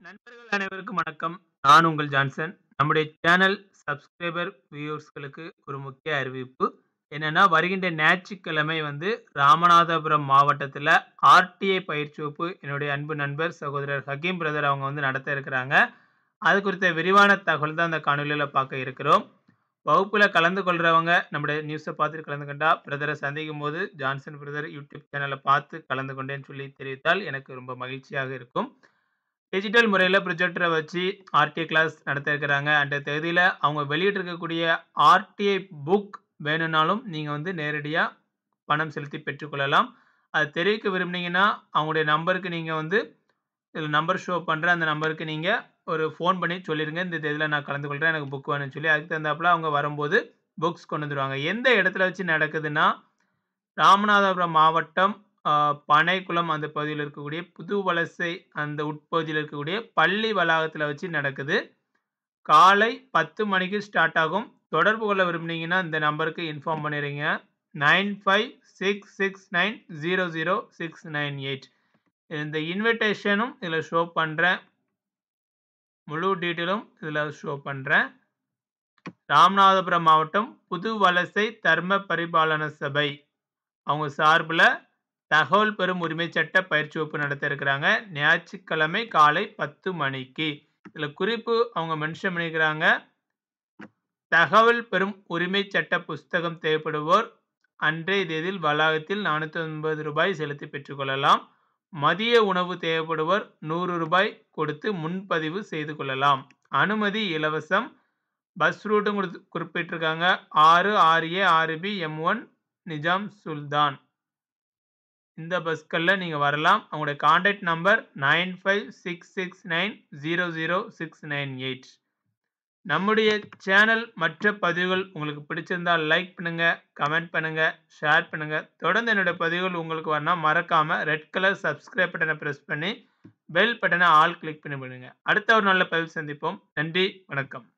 நண்பர்கள் அனைவருக்கும் வணக்கம். நான் உங்கள் ஜான்சன். நம்முடைய சேனல் சப்ஸ்கிரைபர், வியூவர்ஸ்களுக்கு ஒரு முக்கிய அறிவிப்பு. என்னன்னா, வருகின்ற ஞாயிற்றுக்கிழமை வந்து ராமநாதபுரம் மாவட்டத்தில ஆர்டிஐ பயிற்சி வகுப்பு என்னுடைய அன்பு நண்பர் சகோதரர் ஹக்கீம் பிரதர் அவங்க வந்து நடத்த இருக்கிறாங்க. அது குறித்த விரிவான தகவல் தான் இந்த காணொளியில பார்க்க இருக்கிறோம். வகுப்புல கலந்து கொள்றவங்க நம்முடைய நியூஸ பார்த்துட்டு கலந்துக்கிட்டா, பிரதர சந்திக்கும்போது ஜான்சன் பிரதர் யூடியூப் சேனல பார்த்து கலந்து கொண்டேன்னு சொல்லி தெரிவித்தால் எனக்கு ரொம்ப மகிழ்ச்சியாக இருக்கும். டிஜிட்டல் முறையில ப்ரொஜெக்டர வச்சு ஆர்டிஐ கிளாஸ் நடத்த இருக்கிறாங்க. அன்றைய தேதியில அவங்க வெளியிட்டிருக்கக்கூடிய ஆர்டிஐ புக் வேணும்னாலும் நீங்க வந்து நேரடியா பணம் செலுத்தி பெற்றுக்கொள்ளலாம். அது தெரிவிக்க விரும்புனீங்கன்னா, அவங்களுடைய நம்பருக்கு நீங்க வந்து இதில நம்பர் ஷோ பண்றேன். அந்த நம்பருக்கு நீங்க ஒரு ஃபோன் பண்ணி சொல்லிருங்க. இந்த தேதியில நான் கலந்து கொள்றேன். எனக்கு புக் வேணும்னு சொல்லி, அதுக்கு தகுந்தாப்புல அவங்க வரும்போது புக்ஸ் கொண்டு வந்துருவாங்க. எந்த இடத்துல வச்சு நடக்குதுன்னா, ராமநாதபுரம் மாவட்டம் அ பனைக்குளம் அந்த பகுதியில இருக்கக்கூடிய புது வலசை அந்த உட்பகுதியில இருக்கக்கூடிய பள்ளி வளாகத்தில வச்சு நடக்குது. காலை 10 மணிக்கு ஸ்டார்ட் ஆகும். தொடர்பு கொள்ள விரும்புனீங்கன்னா, இந்த நம்பருக்கு இன்ஃபார்ம் பண்ணிறீங்க. 9566900698 இந்த இன்விடேஷனும் இதில ஷோ பண்றேன். முழு டீட்டெயிலும் இதில ஷோ பண்றேன். ராமநாதபுரம் மாவட்டம் புது வலசை தர்ம பரிபாலன சபை அவங்க சார்புல தகவல் பெறும் உரிமை சட்ட பயிற்சி வகுப்பு நடத்த இருக்கிறாங்க. ஞாயிற்றுக்கிழமை காலை 10 மணிக்கு. இதில குறிப்பு அவங்க மென்ஷன் பண்ணியிருக்கிறாங்க. தகவல் பெறும் உரிமை சட்ட புஸ்தகம் தேவைப்படுவோர் அன்றைய தேதியில் வளாகத்தில் ரூ. 450 செலுத்தி பெற்றுக்கொள்ளலாம். மதிய உணவு தேவைப்படுவோர் ரூ. 100 கொடுத்து முன்பதிவு செய்து கொள்ளலாம். அனுமதி இலவசம். பஸ் ரூட்டும் குடுத் குறிப்பிட்டிருக்காங்க. 6, 6A, 6B, M1 நிஜாம் சுல்தான். இந்த பஸ்கள்ல நீங்க வரலாம். அவங்களுடைய கான்டாக்ட் நம்பர் 9566900698 நம்முடைய சேனல் மற்ற பதிவுகள் உங்களுக்கு பிடிச்சிருந்தா லைக் பண்ணுங்க, கமெண்ட் பண்ணுங்க, ஷேர் பண்ணுங்க. தொடர்ந்து என்னுடைய பதிவுகள் உங்களுக்கு வரணும்னா மறக்காம ரெட் கலர் சப்ஸ்கிரைப் பட்டன பிரஸ் பண்ணி, பெல் பட்டன ஆல் கிளிக் பண்ணி விடுங்க. அடுத்த ஒரு நல்ல பதிவில் சந்திப்போம். நன்றி, வணக்கம்.